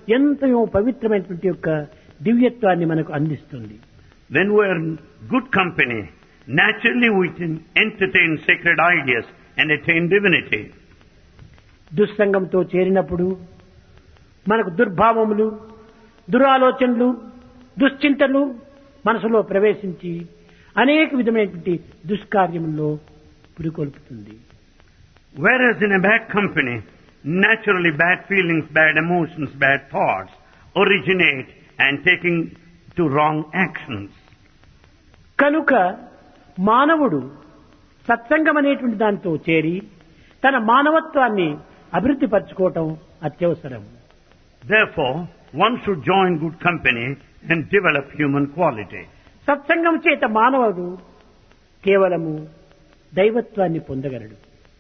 ఎంతో పవిత్రమైనటువంటి యొక్క దివ్యత్వాన్ని మనకు అందిస్తుంది When we are in good company, naturally we can entertain sacred ideas and attain divinity. దుస్సంగంతో చేరినప్పుడు మనకు దుర్భావములు దురాలోచనలు దుశ్చింతలు మనసులో ప్రవేశించి అనేక విధమైనటువంటి దుష్కార్యముల్లో పురికొల్పుతుంది Whereas in a bad company, naturally bad feelings, bad emotions, bad thoughts originate and taking to wrong actions. కనుక మానవుడు సత్సంగం అనేటువంటి దాంతో చేరి తన మానవత్వాన్ని అభివృద్ధి పరచుకోవటం అత్యవసరం Therefore, one should join good company and develop human quality. సత్సంగం చేత మానవుడు కేవలము దైవత్వాన్ని పొందగలడు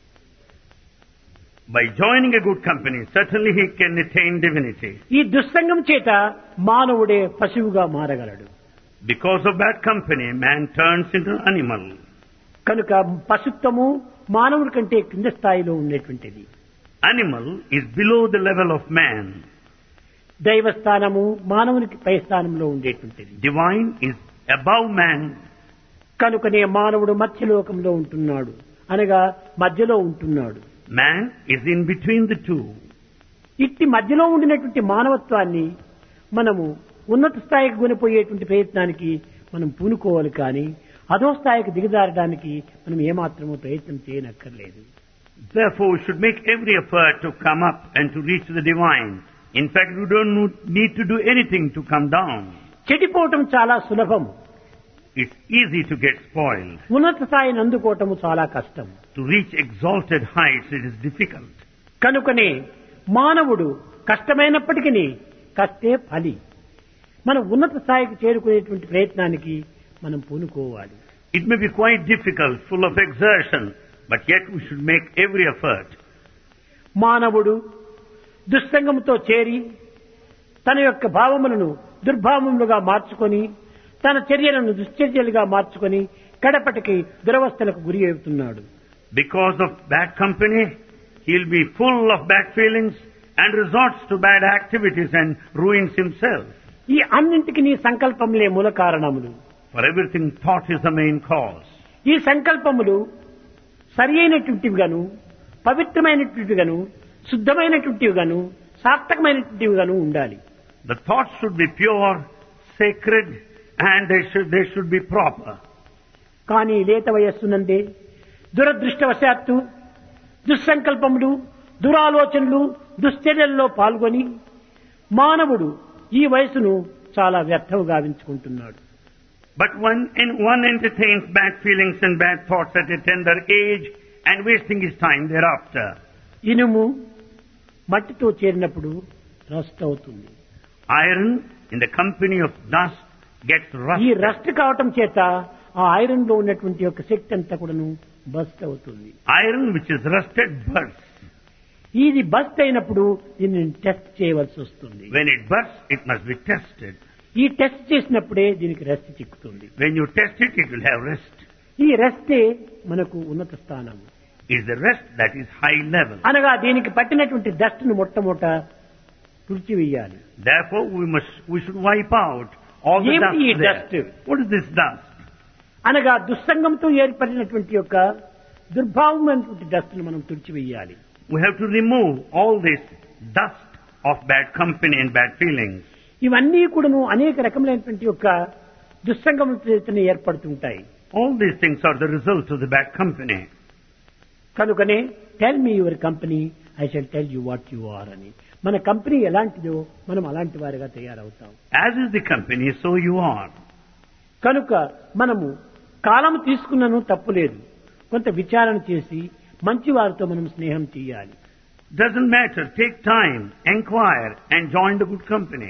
By joining a good company, certainly he can attain divinity. ఈ దుస్సంగం చేత మానవుడే పశువుగా మారగలడు Because of bad company, man turns into an animal. కనుక పశుత్వము మానవుడి కంటే కింద స్థాయిలో ఉండేటువంటిది Animal is below the level of man. దైవ స్థానము మానవునికి పై స్థానంలో ఉండేటువంటిది Divine is above man. కనుకనే మానవుడు మధ్యలోకంలో ఉంటున్నాడు అనగా మధ్యలో ఉంటున్నాడు Man is in between the two. ఇట్టి మధ్యలో ఉండినటువంటి మానవత్వాన్ని మనము ఉన్నత స్థాయికి కొనిపోయేటువంటి ప్రయత్నానికి మనం పూనుకోవాలి కానీ అధో స్థాయికి దిగజారడానికి మనం ఏమాత్రము ప్రయత్నం చేయనక్కర్లేదు Therefore, we should make every effort to come up and to reach the divine. In fact, we don't no- need to do anything to come down. చెడిపోవటం చాలా సులభం It's easy to get spoiled. ఉన్నత స్థాయిని అందుకోవటము చాలా కష్టం To reach exalted heights, it is difficult. కనుకనే మానవుడు కష్టమైనప్పటికీ కష్టే ఫలి మన ఉన్నత స్థాయికి చేరుకునేటువంటి ప్రయత్నానికి మనం పూనుకోవాలి It may be quite difficult, full of exertion, but yet we should make every effort. మానవుడు దుస్సంగంతో చేరి తన యొక్క భావములను దుర్భావములుగా మార్చుకొని తన చర్యలను దుశ్చర్యలుగా మార్చుకొని కడపటికి దురవస్థలకు గురి అవుతున్నాడు Because of bad company, he'll be full of bad feelings and resorts to bad activities and ruins himself. ఈ అన్నింటికి నీ సంకల్పములే మూల కారణములు For everything, thought is the main cause. ఈ సంకల్పములు సరి అయినటువంటివి గాను పవిత్రమైనటువంటివి గాను శుద్ధమైనటువంటివి గాను సార్థకమైనటువంటివి గాను ఉండాలి The thoughts should be pure, sacred, and they should, they should be proper. కానీ లేత వయస్సునందే దురదృష్టవశాత్తు దుస్సంకల్పములు దురాలోచనలు దుశ్చర్యల్లో పాల్గొని మానవుడు ఈ వయసును చాలా వ్యర్థం గావించుకుంటున్నాడు But when in one entertains bad feelings and bad thoughts at a tender age and wasting his time thereafter. ఇనుము మట్టితో చేరినప్పుడు రస్ట్ అవుతుంది Iron in the company of dust gets ఈ rusted. రస్ట్ కావటం చేత ఆ ఐరన్ లో ఉన్నటువంటి యొక్క శక్తి అంతా కూడాను బస్ట్ అవుతుంది Iron which is rusted bursts. ఇది బస్ట్ అయినప్పుడు దీన్ని టెస్ట్ చేయవలసి వస్తుంది When it bursts, it must be tested. ఈ టెస్ట్ చేసినప్పుడే దీనికి రెస్ట్ చిక్కుతుంది When you test it, it will have rest. ఈ రెస్టే మనకు ఉన్నత స్థానం Is the rest that is high level. అనగా దీనికి పట్టినటువంటి డస్ట్ ను మొట్టమొదట తుడిచివేయాలి Therefore, we must we should wipe out all the ఏమిటి ఈ dust there. dust? What is this dust? అనగా దుస్సంగంతో ఏర్పడినటువంటి యొక్క దుర్భావమైనటువంటి డస్ట్ ను మనం తుడిచివేయాలి We have to remove all this dust of bad company and bad feelings. ఇవన్నీ కూడాను అనేక రకములైనటువంటి యొక్క దుస్సంగం చేతనే ఏర్పడుతుంటాయి All these things are the result of the bad company. కనుకనే tell me your company I shall tell you what you are అని మన కంపెనీ ఎలాంటిదో మనం అలాంటి వారిగా తయారవుతాం As is the company, so you are. కనుక మనము కాలం తీసుకున్నను తప్పులేదు కొంత విచారణ చేసి మంచి వారితో మనం స్నేహం చేయాలి Doesn't matter. Take time, inquire, and join the good company.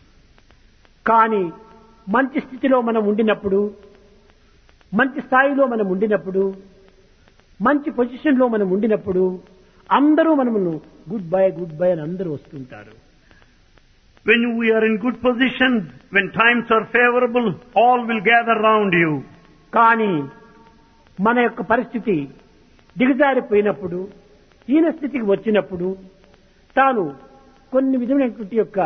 కానీ మంచి స్థితిలో మనం ఉండినప్పుడు మంచి స్థాయిలో మనం ఉండినప్పుడు మంచి పొజిషన్ లో మనం ఉండినప్పుడు అందరూ మనమును గుడ్ బై గుడ్ బై అని అందరూ వస్తుంటారు When we are in good position, when times are favorable, all will gather round you. కానీ మన యొక్క పరిస్థితి దిగజారిపోయినప్పుడు హీన స్థితికి వచ్చినప్పుడు తాను కొన్ని విధమైనటువంటి యొక్క